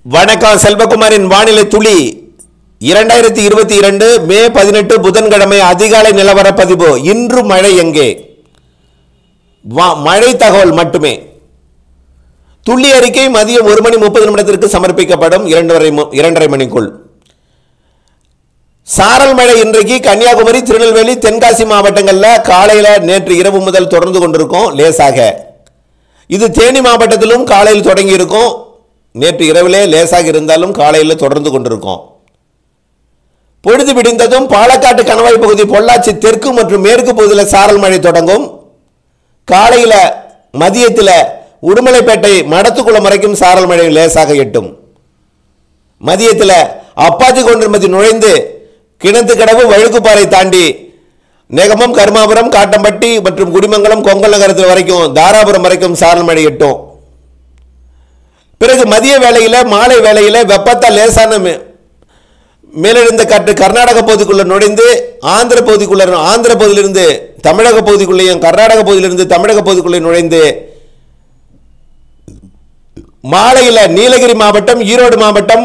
வணக்கம் செல்வகுமாரின் வானிலை துளி இரண்டாயிரத்தி இருபத்தி இரண்டு மே பதினெட்டு புதன்கிழமை அதிகாலை நிலவர பதிவு இன்று மழை எங்கே வா- மழை தகவல் மட்டுமே துள்ளி அறிக்கை மதியம் ஒரு மணி முப்பது நிமிடத்திற்கு சமர்ப்பிக்கப்படும் இரண்டரை மு- இரண்டரை மணிக்குள் சாரல் மழை இன்றைக்கு கன்னியாகுமரி திருநெல்வேலி தென்காசி மாவட்டங்களில் காலையில் நேற்று இரவு முதல் தொடர்ந்து கொண்டிருக்கும் லேசாக இது தேனி மாவட்டத்திலும் காலையில் தொடங்கி இருக்கும் நேற்று இரவிலே லேசாக இருந்தாலும் காலையில் தொடர்ந்து கொண்டிருக்கும் பொழுது விடிந்ததும் பாலக்காட்டு கணவாய் பகுதி பொள்ளாச்சி தெற்கு மற்றும் மேற்கு பகுதியில் சாரல் மழை தொடங்கும் காலையில் மதியத்தில் உடுமலைப்பேட்டை மடத்துக்குளம் வரைக்கும் சாரல் மழை லேசாக எட்டும் மதியத்தில் அப்பாச்சி கொண்டிருமதி நுழைந்து கிணத்து கடவு வழுக்குப்பாறை தாண்டி நெகமம் கருமாபுரம் காட்டம்பட்டி மற்றும் குடிமங்கலம் கொங்கல் நகரத்தில் வரைக்கும் தாராபுரம் வரைக்கும் சாரல் மழை எட்டும் பிறகு மதிய வேளையில மாலை வேளையில வெப்பத்தால் லேசான மே- மேலெழுந்த காற்று கர்நாடக பகுதிக்குள்ள நுழைந்து ஆந்திர பகுதிக்குள்ள ஆந்திர பகுதியிலிருந்து தமிழக பகுதிக்குள்ளேயும் கர்நாடக பகுதியிலிருந்து தமிழக பகுதிக்குள்ளே நுழைந்து மாலையில் நீலகிரி மாவட்டம் ஈரோடு மாவட்டம்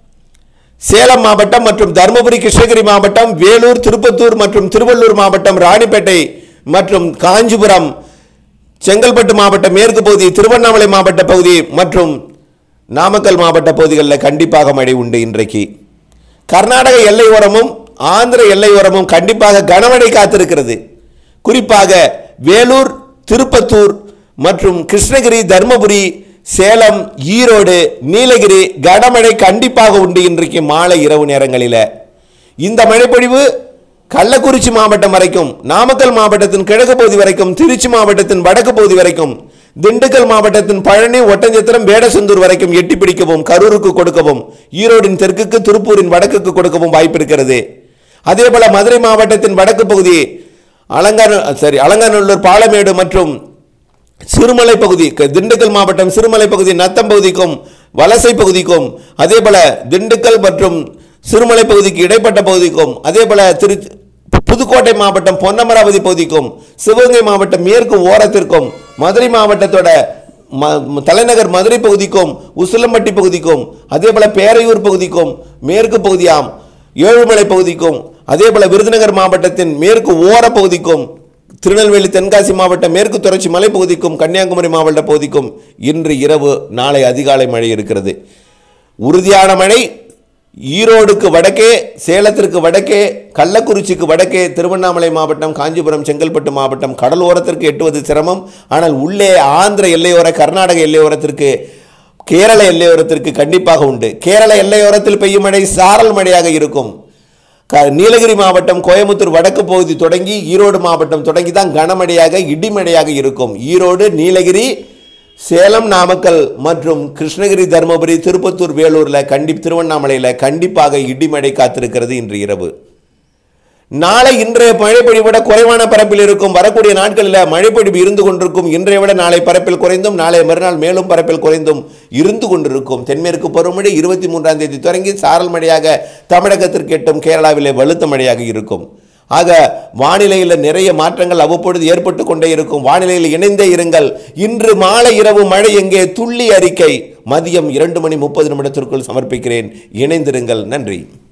சேலம் மாவட்டம் மற்றும் தருமபுரி கிருஷ்ணகிரி மாவட்டம் வேலூர் திருப்பத்தூர் மற்றும் திருவள்ளூர் மாவட்டம் ராணிப்பேட்டை மற்றும் காஞ்சிபுரம் செங்கல்பட்டு மாவட்ட மேற்கு பகுதி திருவண்ணாமலை மாவட்ட பகுதி மற்றும் நாமக்கல் மாவட்ட பகுதிகளில் கண்டிப்பாக மழை உண்டு இன்றைக்கு கர்நாடக எல்லையோரமும் ஆந்திர எல்லையோரமும் கண்டிப்பாக கனமழை காத்திருக்கிறது குறிப்பாக வேலூர் திருப்பத்தூர் மற்றும் கிருஷ்ணகிரி தருமபுரி சேலம் ஈரோடு நீலகிரி கனமழை கண்டிப்பாக உண்டு இன்றைக்கு மாலை இரவு நேரங்களில் இந்த மழைப்பொழிவு கள்ளக்குறிச்சி மாவட்டம் வரைக்கும் நாமக்கல் மாவட்டத்தின் கிழக்கு பகுதி வரைக்கும் திருச்சி மாவட்டத்தின் வடக்கு பகுதி வரைக்கும் திண்டுக்கல் மாவட்டத்தின் பழனி ஒட்டஞ்சத்திரம் வேடசந்தூர் வரைக்கும் எட்டி பிடிக்கவும் கரூருக்கு கொடுக்கவும் ஈரோடின் தெற்குக்கு திருப்பூரின் வடக்குக்கு கொடுக்கவும் வாய்ப்பு இருக்கிறது அதே போல மதுரை மாவட்டத்தின் வடக்கு பகுதி அலங்கார சரி அலங்காநல்லூர் பாலமேடு மற்றும் சிறுமலை பகுதி க- திண்டுக்கல் மாவட்டம் சிறுமலை பகுதி நத்தம் பகுதிக்கும் வலசை பகுதிக்கும் அதே போல திண்டுக்கல் மற்றும் சிறுமலை பகுதிக்கு இடைப்பட்ட பகுதிக்கும் அதே போல திரு புதுக்கோட்டை மாவட்டம் பொன்னமராவதி பகுதிக்கும் சிவகங்கை மாவட்டம் மேற்கு ஓரத்திற்கும் மதுரை மாவட்டத்தோட ம- ம- தலைநகர் மதுரை பகுதிக்கும் உசிலம்பட்டி பகுதிக்கும் அதே போல பேரையூர் பகுதிக்கும் மேற்கு பகுதியாம் ஏழுமலை பகுதிக்கும் அதே போல விருதுநகர் மாவட்டத்தின் மேற்கு ஓர பகுதிக்கும் திருநெல்வேலி தென்காசி மாவட்ட மேற்கு தொடர்ச்சி மலைப்பகுதிக்கும் கன்னியாகுமரி மாவட்ட பகுதிக்கும் இன்று இரவு நாளை அதிகாலை மழை இருக்கிறது உறுதியான மழை ஈரோடுக்கு வடக்கே சேலத்திற்கு வடக்கே கள்ளக்குறிச்சிக்கு வடக்கே திருவண்ணாமலை மாவட்டம் காஞ்சிபுரம் செங்கல்பட்டு மாவட்டம் கடலோரத்திற்கு எட்டுவது சிரமம் ஆனால் உள்ளே ஆந்திர எல்லையோர கர்நாடக எல்லையோரத்திற்கு கேரள எல்லையோரத்திற்கு கண்டிப்பாக உண்டு கேரள எல்லையோரத்தில் பெய்யும் மழை சாரல் மழையாக இருக்கும் க- நீலகிரி மாவட்டம் கோயம்புத்தூர் வடக்கு பகுதி தொடங்கி ஈரோடு மாவட்டம் தொடங்கி தான் கனமழையாக இடிமழையாக இருக்கும் ஈரோடு நீலகிரி சேலம் நாமக்கல் மற்றும் கிருஷ்ணகிரி தருமபுரி திருப்பத்தூர் வேலூரில் கண்டி திருவண்ணாமலையில் கண்டிப்பாக இடிமழை காத்திருக்கிறது இன்று இரவு நாளை இன்றைய மழைப்பொழிவை விட குறைவான பரப்பில் இருக்கும் வரக்கூடிய நாட்களில் மழைப்பொழிவு இருந்து கொண்டிருக்கும் இன்றைய விட நாளை பரப்பில் குறைந்தும் நாளை மறுநாள் மேலும் பரப்பில் குறைந்தும் இருந்து கொண்டிருக்கும் தென்மேற்கு பருவமழை இருபத்தி மூன்றாம் தேதி தொடங்கி சாரல் மழையாக தமிழகத்திற்கு எட்டும் கேரளாவிலே வலுத்த மழையாக இருக்கும் ஆக வானிலையில் நிறைய மாற்றங்கள் அவ்வப்பொழுது ஏற்பட்டு கொண்டே இருக்கும் வானிலையில் இணைந்தே இருங்கள் இன்று மாலை இரவு மழை எங்கே துள்ளி அறிக்கை மதியம் இரண்டு மணி முப்பது நிமிடத்திற்குள் சமர்ப்பிக்கிறேன் இணைந்திருங்கள் நன்றி